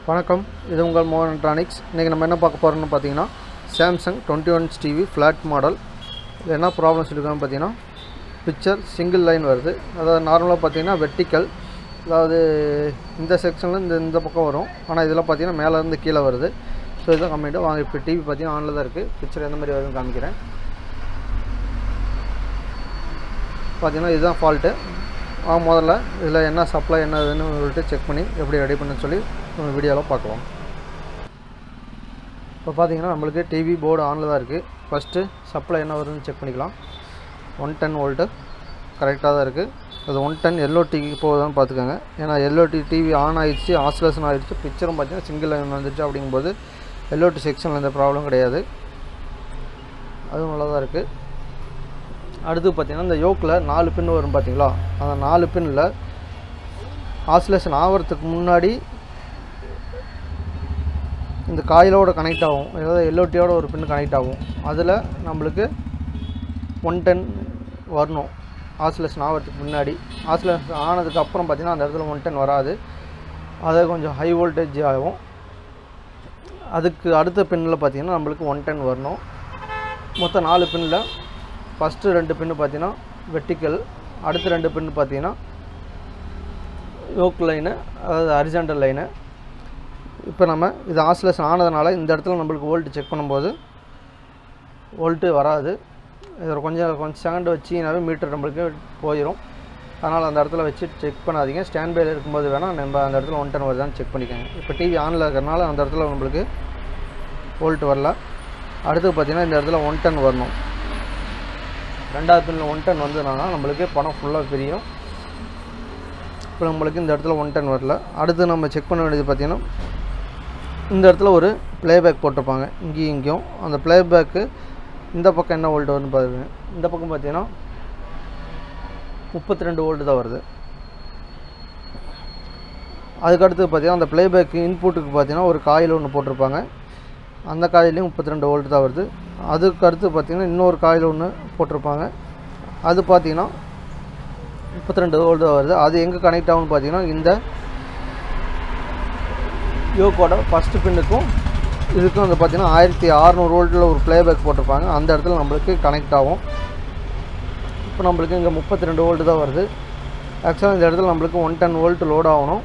வணக்கம் இது உங்கள் மோகன் எலக்ட்ரானிக்ஸ் இன்றைக்கி நம்ம என்ன பார்க்க போகிறோம்னு பார்த்தீங்கன்னா Samsung twenty one TV flat model இது என்ன ப்ராப்ளம் சொல்லியிருக்கான்னு பார்த்தீங்கன்னா பிக்சர் சிங்கிள் லைன் வருது அதாவது நார்மலாக பார்த்தீங்கன்னா வெர்டிக்கல் அதாவது இந்த செக்ஷனில் இந்த இந்த பக்கம் வரும் ஆனால் இதில் பார்த்தீங்கன்னா மேலேருந்து கீழே வருது ஸோ இதுதான் கம்மிட்டு வாங்க இப்போ டிவி பார்த்தீங்கன்னா ஆனில் தான் இருக்குது பிக்சர் எந்த மாதிரி வருதுன்னு காமிக்கிறேன் பார்த்தீங்கன்னா இதுதான் ஃபால்ட்டு முதல்ல இதில் என்ன சப்ளை என்ன இதுன்னு சொல்லிட்டு செக் பண்ணி எப்படி ரெடி பண்ண சொல்லி வீடியோவில் பார்க்கலாம் இப்போ பார்த்தீங்கன்னா நம்மளுக்கு டிவி போர்டு ஆனில் தான் இருக்குது ஃபஸ்ட்டு சப்ளை என்ன வருதுன்னு செக் பண்ணிக்கலாம் ஒன் டென் வோல்ட்டு கரெக்டாக தான் இருக்குது அது ஒன் டென் எல்ஓடிக்கு போகுதான்னு பார்த்துக்கோங்க ஏன்னா எல்ஓடி டிவி ஆன் ஆயிடுச்சு ஆஸ்லேஷன் ஆயிடுச்சு பிக்சரும் பார்த்தீங்கன்னா சிங்கிள் லைன் வந்துருச்சு அப்படிங்கும்போது எல்ஓடி செக்ஷனில் எந்த ப்ராப்ளம் கிடையாது அதுவும் நல்லா தான் இருக்குது அடுத்து பார்த்தீங்கன்னா இந்த யோக்கில் நாலு பின் வரும் பார்த்தீங்களா அந்த நாலு பின்னில் ஆசிலேஷன் ஆகிறதுக்கு முன்னாடி இந்த காயிலோட கனெக்ட் ஆகும் ஏதாவது எல்ஓடியோட ஒரு பின் கனெக்ட் ஆகும் அதில் நம்மளுக்கு ஒன் டென் வரணும் ஆசிலேஷன் ஆகிறதுக்கு முன்னாடி ஆசிலேஷன் ஆனதுக்கு அப்புறம் பார்த்தீங்கன்னா அந்த இடத்துல ஒன் டென் வராது அது கொஞ்சம் ஹை வோல்டேஜ் ஆகும் அதுக்கு அடுத்த பின்னில் பார்த்தீங்கன்னா நம்மளுக்கு ஒன் டென் வரணும் மொத்தம் நாலு பின்னில் ஃபஸ்ட்டு ரெண்டு பின்னு பார்த்தீங்கன்னா வெர்டிக்கல் அடுத்த ரெண்டு பின்னு பார்த்தீங்கன்னா யோக் லைனு அதாவது ஹரிசாண்டல் லைனு இப்போ நம்ம இது ஆசிலேஷன் ஆனதுனால இந்த இடத்துல நம்மளுக்கு வோல்ட்டு செக் பண்ணும்போது வோல்ட்டு வராது இதில் கொஞ்சம் கொஞ்சம் செகண்ட் வச்சிங்கனாவே மீட்டர் நம்மளுக்கு போயிடும் அதனால் அந்த இடத்துல வச்சு செக் பண்ணாதீங்க ஸ்டாண்ட் பையில் இருக்கும்போது வேணால் நம்ம அந்த இடத்துல ஒன் டென் வருதான்னு செக் பண்ணிக்கோங்க இப்போ டிவி ஆனில் இருக்கிறனால அந்த இடத்துல நம்மளுக்கு வோல்ட் வரல அடுத்து பார்த்திங்கன்னா இந்த இடத்துல ஒன் டென் வரணும் ரெண்டாவது பின்னில் ஒன் டென் வந்ததுனால நம்மளுக்கு பணம் ஃபுல்லாக பிரியும் இப்போ நம்மளுக்கு இந்த இடத்துல ஒன் டென் வரல அடுத்து நம்ம செக் பண்ண வேண்டியது பார்த்திங்கன்னா இந்த இடத்துல ஒரு ப்ளேபேக் போட்டிருப்பாங்க இங்கேயும் இங்கேயும் அந்த ப்ளேபேக்கு இந்த பக்கம் என்ன வோல்ட் வருதுன்னு பாருங்க இந்த பக்கம் பார்த்தீங்கன்னா முப்பத்தி ரெண்டு வோல்ட்டு தான் வருது அதுக்கடுத்து பார்த்தீங்கன்னா அந்த ப்ளேபேக் இன்புட்டுக்கு பார்த்தீங்கன்னா ஒரு காயில் ஒன்று போட்டிருப்பாங்க அந்த காயிலையும் முப்பத்தி ரெண்டு வோல்ட் தான் வருது அதுக்கு அடுத்து பார்த்திங்கன்னா இன்னொரு காயில் ஒன்று போட்டிருப்பாங்க அது பார்த்திங்கன்னா முப்பத்தி ரெண்டு வோல்ட் தான் வருது அது எங்கே கனெக்ட் ஆகும்னு பார்த்தீங்கன்னா இந்த யோக்கோட ஃபஸ்ட்டு பின்னுக்கும் இதுக்கும் வந்து பார்த்திங்கன்னா ஆயிரத்தி அறநூறு வோல்ட்டில் ஒரு ப்ளேபேக் போட்டிருப்பாங்க அந்த இடத்துல நம்மளுக்கு கனெக்ட் ஆகும் இப்போ நம்மளுக்கு இங்கே முப்பத்தி ரெண்டு வோல்ட்டு தான் வருது ஆக்சுவலாக இந்த இடத்துல நம்மளுக்கு ஒன் டென் வோல்ட் லோட் ஆகணும்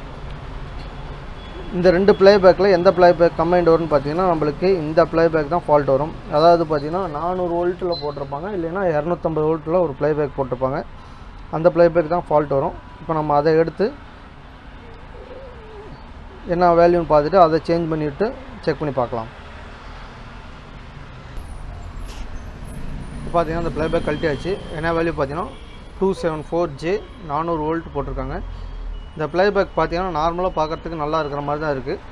இந்த ரெண்டு ப்ளேபேக்கில் எந்த ப்ளேபேக் கம்பைண்ட் வரும்னு பார்த்தீங்கன்னா நம்மளுக்கு இந்த ப்ளேபேக் தான் ஃபால்ட் வரும் அதாவது பார்த்தீங்கன்னா நானூறு வோல்ட்டில் போட்டிருப்பாங்க இல்லைன்னா இரநூத்தம்பது வோல்ட்டில் ஒரு ப்ளேபேக் போட்டிருப்பாங்க அந்த ப்ளேபேக் தான் ஃபால்ட் வரும் இப்போ நம்ம அதை எடுத்து என்ன வேல்யூன்னு பார்த்துட்டு அதை சேஞ்ச் பண்ணிவிட்டு செக் பண்ணி பார்க்கலாம் இப்போ பார்த்தீங்கன்னா அந்த ப்ளேபேக் கழட்டியாச்சு என்ன வேல்யூ பார்த்தீங்கன்னா டூ செவன் ஃபோர் ஜே நானூறு வோல்ட் போட்டிருக்காங்க இந்த ப்ளேபேக் பார்த்தீங்கன்னா நார்மலாக பார்க்குறதுக்கு நல்லா இருக்கிற மாதிரி தான் இருக்குது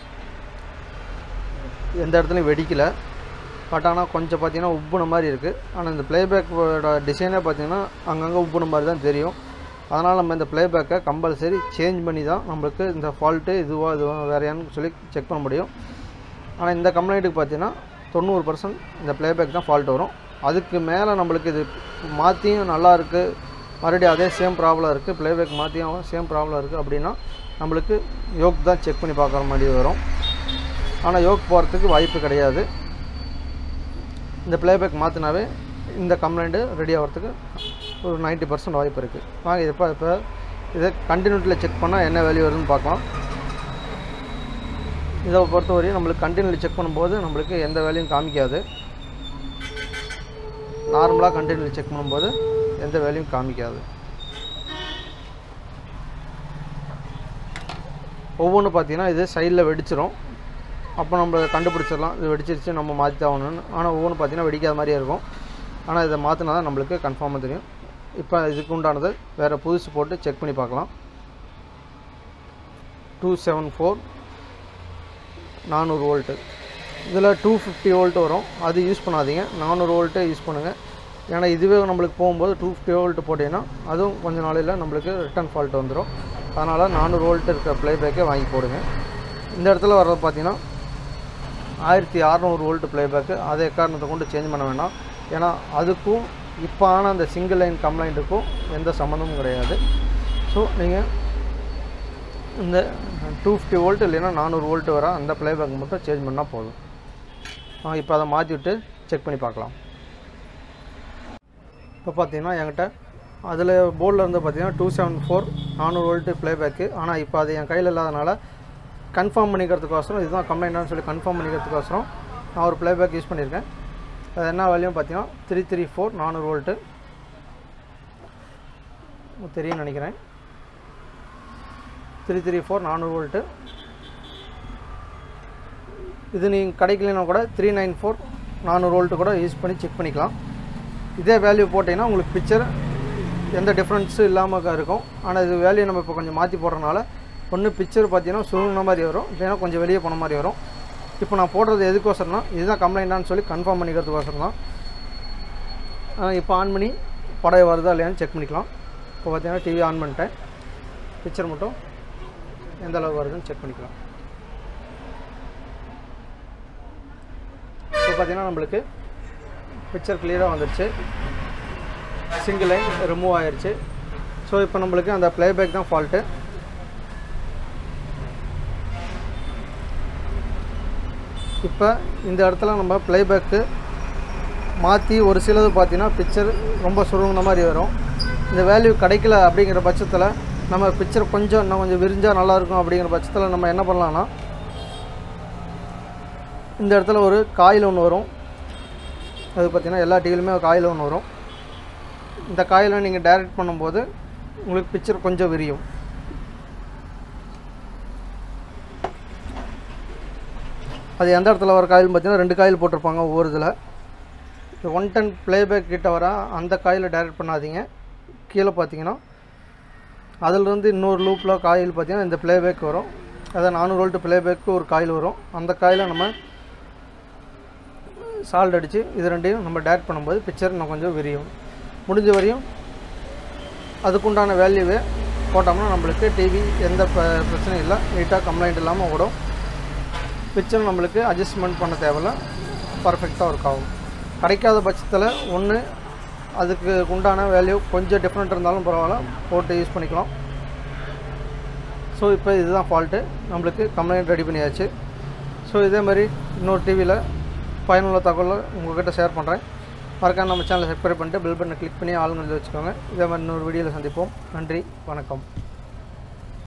எந்த இடத்துலையும் வெடிக்கலை பட் ஆனால் கொஞ்சம் பார்த்தீங்கன்னா உப்புன மாதிரி இருக்குது ஆனால் இந்த ப்ளேபேக்கோட டிசைனே பார்த்தீங்கன்னா அங்கங்கே உப்புன மாதிரி தான் தெரியும் அதனால் நம்ம இந்த ப்ளேபேக்கை கம்பல்சரி சேஞ்ச் பண்ணி தான் நம்மளுக்கு இந்த ஃபால்ட்டு இதுவோ இதுவோ வேறையான்னு சொல்லி செக் பண்ண முடியும் ஆனால் இந்த கம்ப்ளைண்ட்டுக்கு பார்த்தீங்கன்னா தொண்ணூறு பர்சன்ட் இந்த ப்ளேபேக் தான் ஃபால்ட் வரும் அதுக்கு மேலே நம்மளுக்கு இது மாற்றியும் நல்லா இருக்குது மறுபடியும் அதே சேம் ப்ராப்ளம் இருக்குது ப்ளேபேக் மாற்றியும் சேம் ப்ராப்ளம் இருக்குது அப்படின்னா நம்மளுக்கு யோக் தான் செக் பண்ணி பார்க்குற மாதிரி வரும் ஆனால் யோக் போகிறதுக்கு வாய்ப்பு கிடையாது இந்த ப்ளேபேக் மாற்றினாவே இந்த கம்ப்ளைண்ட்டு ரெடி ஆகிறதுக்கு ஒரு நைன்ட்டி பர்சன்ட் வாய்ப்பு இருக்குது வாங்க இப்போ இப்போ இதை கண்டினியூட்டியில் செக் பண்ணால் என்ன வேல்யூ வருதுன்னு பார்க்கலாம் இதை பொறுத்தவரையும் நம்மளுக்கு கண்டினியூலி செக் பண்ணும்போது நம்மளுக்கு எந்த வேல்யூயும் காமிக்காது நார்மலாக கண்டினியூலி செக் பண்ணும்போது எந்த வேல்யூயும் காமிக்காது ஒவ்வொன்றும் பார்த்தீங்கன்னா இது சைடில் வெடிச்சிரும் அப்போ நம்ம கண்டுபிடிச்சிடலாம் இது வெடிச்சிருச்சு நம்ம மாற்றி ஆகணும்னு ஆனால் ஒவ்வொன்றும் பார்த்தீங்கன்னா வெடிக்காத மாதிரியே இருக்கும் ஆனால் இதை மாற்றினா தான் நம்மளுக்கு கன்ஃபார்மாக தெரியும் இப்போ இதுக்கு உண்டானது வேறு புதுசு போட்டு செக் பண்ணி பார்க்கலாம் டூ செவன் ஃபோர் நானூறு வோல்ட்டு இதில் டூ ஃபிஃப்டி வோல்ட் வரும் அது யூஸ் பண்ணாதீங்க நானூறு வோல்ட்டே யூஸ் பண்ணுங்கள் ஏன்னா இதுவே நம்மளுக்கு போகும்போது டூ ஃபிஃப்டி வோல்ட் போட்டிங்கன்னா அதுவும் கொஞ்சம் நாளையில் நம்மளுக்கு ரிட்டன் ஃபால்ட் வந்துடும் அதனால் நானூறு வோல்ட் இருக்க ப்ளேபேக்கே வாங்கி போடுங்க இந்த இடத்துல வர்றது பார்த்தீங்கன்னா ஆயிரத்தி அறநூறு வோல்ட் ப்ளேபேக்கு அதை எக்காரணத்தை கொண்டு சேஞ்ச் பண்ண வேண்டாம் ஏன்னா அதுக்கும் இப்போ ஆன அந்த சிங்கிள் லைன் கம்ப்ளைண்ட்டுக்கும் எந்த சம்மந்தமும் கிடையாது ஸோ நீங்கள் இந்த டூ ஃபிஃப்டி வோல்ட் இல்லைன்னா நானூறு வோல்ட் வர அந்த ப்ளேபேக் மட்டும் சேஞ்ச் பண்ணால் போதும் இப்போ அதை மாற்றி விட்டு செக் பண்ணி பார்க்கலாம் இப்போ பார்த்தீங்கன்னா என்கிட்ட அதில் போர்டில் இருந்து பார்த்தீங்கன்னா டூ செவன் ஃபோர் நானூறு வோல்ட்டு ப்ளேபேக்கு ஆனால் இப்போ அது என் கையில் இல்லாதனால கன்ஃபார்ம் பண்ணிக்கிறதுக்கோசரம் இதுதான் கம்ப்ளைண்ட்னு சொல்லி கன்ஃபார்ம் பண்ணிக்கிறதுக்கோசரம் நான் ஒரு ப்ளேபேக் யூஸ் பண்ணியிருக்கேன் அது என்ன வேல்யூம் பார்த்தீங்கன்னா த்ரீ த்ரீ ஃபோர் நானூறு வோல்ட்டு தெரியும் நினைக்கிறேன் த்ரீ த்ரீ ஃபோர் நானூறு வோல்ட்டு இது நீங்கள் கிடைக்கலனா கூட த்ரீ நைன் ஃபோர் நானூறு வோல்ட்டு கூட யூஸ் பண்ணி செக் பண்ணிக்கலாம் இதே வேல்யூ போட்டிங்கன்னா உங்களுக்கு பிக்சர் எந்த டிஃப்ரென்ஸும் இல்லாமல் இருக்கும் ஆனால் இது வேல்யூ நம்ம இப்போ கொஞ்சம் மாற்றி போடுறதுனால ஒன்று பிக்சர் பார்த்தீங்கன்னா சுருங்கின மாதிரி வரும் இல்லைன்னா கொஞ்சம் வெளியே போன மாதிரி வரும் இப்போ நான் போடுறது எதுக்கோசரம்னா இதுதான் கம்ப்ளைண்ட்டான்னு சொல்லி கன்ஃபார்ம் பண்ணிக்கிறதுக்கோசரம் தான் இப்போ ஆன் பண்ணி படம் வருதா இல்லையான்னு செக் பண்ணிக்கலாம் இப்போ பார்த்தீங்கன்னா டிவி ஆன் பண்ணிட்டேன் பிக்சர் மட்டும் எந்த அளவுக்கு வருதுன்னு செக் பண்ணிக்கலாம் இப்போ பார்த்தீங்கன்னா நம்மளுக்கு பிக்சர் கிளியராக வந்துடுச்சு சிங்கிள் லைன் ரிமூவ் ஆயிடுச்சு ஸோ இப்போ நம்மளுக்கு அந்த ப்ளேபேக் தான் ஃபால்ட்டு இப்போ இந்த இடத்துல நம்ம ப்ளேபேக்கு மாற்றி ஒரு சிலது பார்த்தீங்கன்னா பிக்சர் ரொம்ப சுருங்கின மாதிரி வரும் இந்த வேல்யூ கிடைக்கல அப்படிங்கிற பட்சத்தில் நம்ம பிக்சர் கொஞ்சம் இன்னும் கொஞ்சம் விரிஞ்சால் நல்லாயிருக்கும் அப்படிங்கிற பட்சத்தில் நம்ம என்ன பண்ணலான்னா இந்த இடத்துல ஒரு காயில் ஒன்று வரும் அது பார்த்திங்கன்னா எல்லா டிவிலுமே காயில் ஒன்று வரும் இந்த காயில் நீங்கள் டைரக்ட் பண்ணும்போது உங்களுக்கு பிக்சர் கொஞ்சம் விரியும் அது எந்த இடத்துல வர காயில் பார்த்தீங்கன்னா ரெண்டு காயில் போட்டிருப்பாங்க ஒவ்வொரு இதில் ஒன் டென் ப்ளேபேக் கிட்ட வர அந்த காயில் டைரக்ட் பண்ணாதீங்க கீழே பார்த்தீங்கன்னா அதிலிருந்து இன்னொரு லூப்பில் காயில் பார்த்தீங்கன்னா இந்த ப்ளேபேக் வரும் அதான் நானூறு வோல்ட்டு ப்ளேபேக்கு ஒரு காயில் வரும் அந்த காயில் நம்ம சால்ட் அடித்து இது ரெண்டையும் நம்ம டேரக்ட் பண்ணும்போது பிக்சர் இன்னும் கொஞ்சம் விரியும் முடிஞ்ச வரையும் அதுக்குண்டான வேல்யூவே போட்டோம்னா நம்மளுக்கு டிவி எந்த ப- பிரச்சனையும் இல்லை நீட்டாக கம்ப்ளைண்ட் இல்லாமல் ஓடும் பிக்சர் நம்மளுக்கு அட்ஜஸ்ட்மெண்ட் பண்ண தேவையில்ல பர்ஃபெக்டாக ஒர்க் ஆகும் கிடைக்காத பட்சத்தில் ஒன்று அதுக்கு உண்டான வேல்யூ கொஞ்சம் டிஃப்ரெண்ட் இருந்தாலும் பரவாயில்ல போட்டு யூஸ் பண்ணிக்கலாம் ஸோ இப்போ இதுதான் ஃபால்ட்டு நம்மளுக்கு கம்ப்ளைண்ட் ரெடி பண்ணியாச்சு ஸோ இதே மாதிரி இன்னொரு டிவியில் பயனுள்ள தகவலை உங்கள்கிட்ட ஷேர் பண்ணுறேன் மறக்காம நம்ம சேனலை சப்ஸ்கிரைப் பண்ணிட்டு பெல் பட்டனை கிளிக் பண்ணி ஆளுங்க வச்சுக்கோங்க இதே மாதிரி இன்னொரு வீடியோவில் சந்திப்போம் நன்றி வணக்கம்